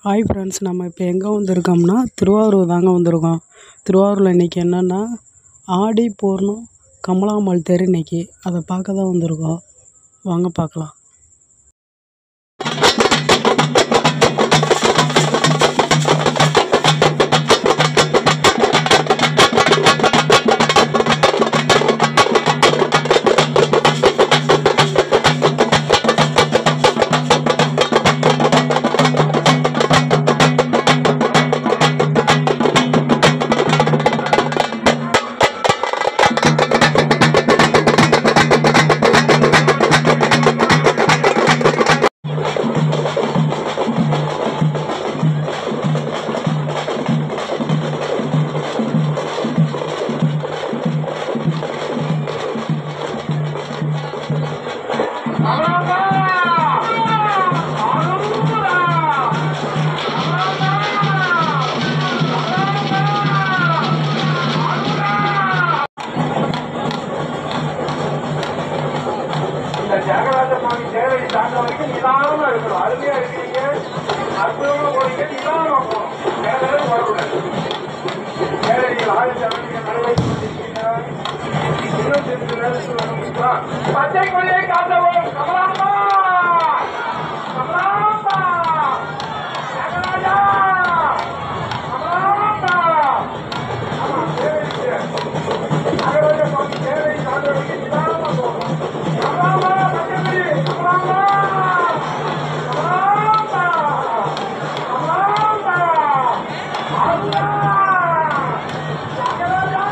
Hi friends நம்ம இப்போ எங்கே வந்திருக்கோம்னா திருவாரூர் தாங்க வந்திருக்கோம் திருவாரூரில் இன்றைக்கி என்னென்னா ஆடி பூர்ணம் கமலாம்பாள் தேர் இன்றைக்கி அதை பார்க்க தான் வந்திருக்கோம் வாங்க பார்க்கலாம் இந்த தியாகராஜ சுவாமி சேவை தாண்ட வரைக்கும் நிதானமா இருக்கணும் அருமையா இருக்கீங்க அற்புதமா போறீங்க நிதானமா போகணும் வேற வேற போடக்கூடாது ஏழைகள் ஆயிரத்தி அமைதியை நிறைவேற்றி கொண்டிருக்கீங்க இருபத்தி எட்டு நேரத்தில் வரணுங்களா பச்சை கொடியை காட்டவும் கமலாம்பா கமலாம்பா தியாகராஜா கமலாம்பா ஆமா சேவை தியாகராஜ சுவாமி சேவை தாண்ட வரைக்கும் நிதானமா போகணும் கமலாம்பா பச்சை கொடி கமலாம்பா கமலாம்பா கமலாம்பா அல்லா தியாகராஜா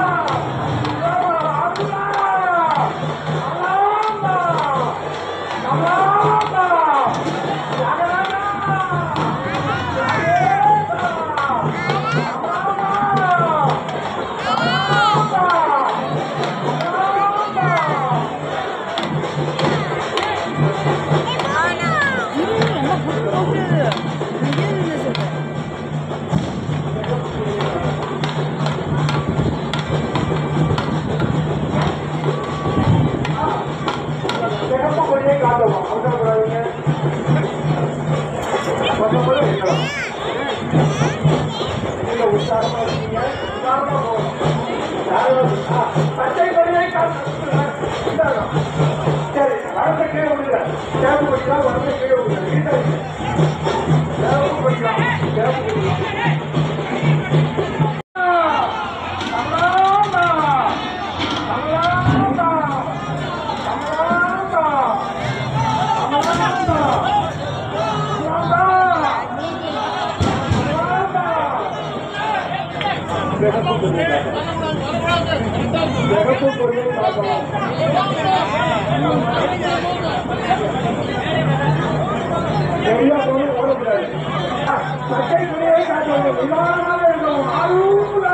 அல்லா கமலாம்பா கமலாம்பா தியாகராஜா சிறப்பு கொடியை காட்டவும் அவசரப்படாதீங்க கொஞ்சம் கூட இருக்கலாம் நீங்க உற்சாகமா இருக்கீங்க உற்சாகமா போகணும் யாரும் ஆ, பச்சை கொடியை காட்டணும் இந்தாங்க. சரி வரத்தை கீழே விடுங்க சேப்பு கொடிக்கலாம் வரத்தை கீழே விடுங்க நீட்டா இருக்கு. சேப்பு கொடிக்கலாம் சேப்பு கொடிக்கலாம் கமலாம்பா கமலாம்பா கமலாம்பா கமலாம்பா சிறப்பு பொருளை பார்க்கலாம் சரியா போய் ஓடக்கூடாது பச்சை துணியை காட்டணும் நிதானமாக இருக்கணும் அருளா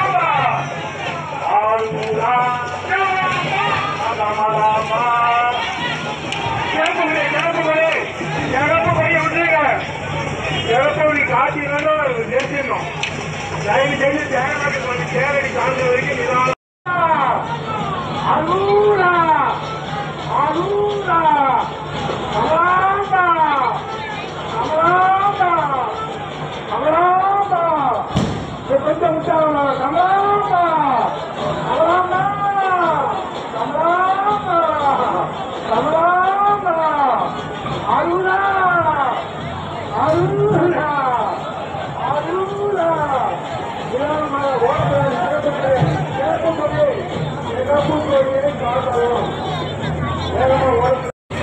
Alhamdulillah. எடப்பாடி காட்டினாலும் நிறுத்திடணும் தயவு செய்து ஜெயலலிதா வந்து சேரடி காண்ற வரைக்கும் நிதானம் அருளா அருளா அமராந்தா அமராந்தா அமராந்தா கொஞ்சம் உற்சாகமா கமராந்தா கமராந்தா கமராந்தா கமராந்தா அருளா அருளா அருளா நிதானமாக ஓடுறது சிறப்பு சிறப்பு சிறப்பு கொடியை காட்டவும் வேகமாக ஓடுறது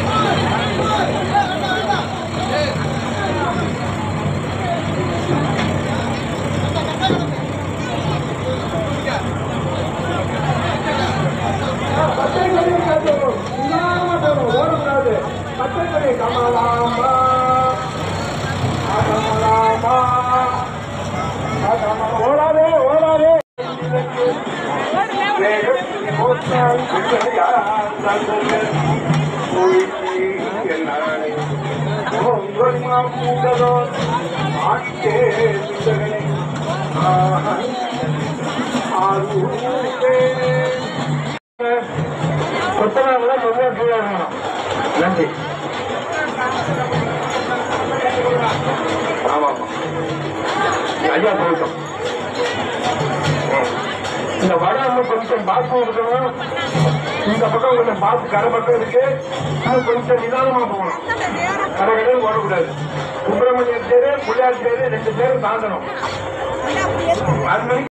பச்சைக்கொடி காட்டணும் நிதானமாக போகணும் ஓடக்கூடாது பச்சைக்கொடி கமலாமா கமலாமா கமலா ஓடாதே ஓடாதே கொத்தனாங்களா ரொம்ப கீழே வேணும் நன்றி ஆமா ஆமா ஐயா போயிட்டோம் இந்த வடம் கொஞ்சம் பாத்து இருக்கணும் இந்த பக்கம் கொஞ்சம் பாத்து கரை பக்கம் இருக்கு அது கொஞ்சம் நிதானமா போகணும் கரைகளையும் ஓடக்கூடாது சுப்பிரமணியர் தேரு பிள்ளையார் தேரு ரெண்டு பேரும் தாண்டணும் அது மாதிரி